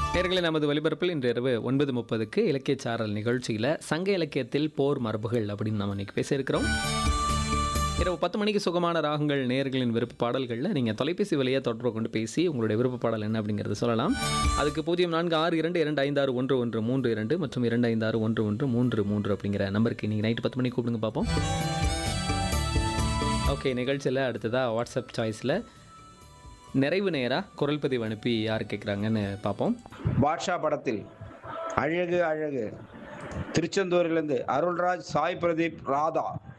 நேர்களை நமது ஒலிபரப்பில் இன்று இரவு ஒன்பது முப்பதுக்கு இலக்கிய சாரல் நிகழ்ச்சியில் சங்க இலக்கியத்தில் போர் மரபுகள் அப்படின்னு நம்ம இன்னைக்கு பேசியிருக்கிறோம் இரவு பத்து மணிக்கு சுகமான ராகங்கள் நேர்களின் விருப்ப பாடல்களில் நீங்கள் தொலைபேசி வழியாக தொடர்பு கொண்டு பேசி உங்களுடைய விருப்ப பாடல் என்ன அப்படிங்கிறத சொல்லலாம் அதுக்கு பூஜ்ஜியம் நான்கு ஆறு இரண்டு இரண்டு ஐந்து ஆறு ஒன்று ஒன்று மூன்று இரண்டு மற்றும் இரண்டு ஐந்து ஆறு ஒன்று ஒன்று மூன்று மூன்று அப்படிங்கிற நம்பருக்கு நீங்கள் நைட்டு பத்து மணிக்கு கூப்பிடுங்க பார்ப்போம் ஓகே நிகழ்ச்சியில் அடுத்ததாக வாட்ஸ்அப் சாய்ஸில் நிறைவு நேராக குரல் பதிவு அனுப்பி யார் கேட்குறாங்கன்னு பார்ப்போம் பாட்ஷா படத்தில் அழகு அழகு திருச்செந்தூரிலிருந்து அருள்ராஜ் சாய் பிரதீப் ராதா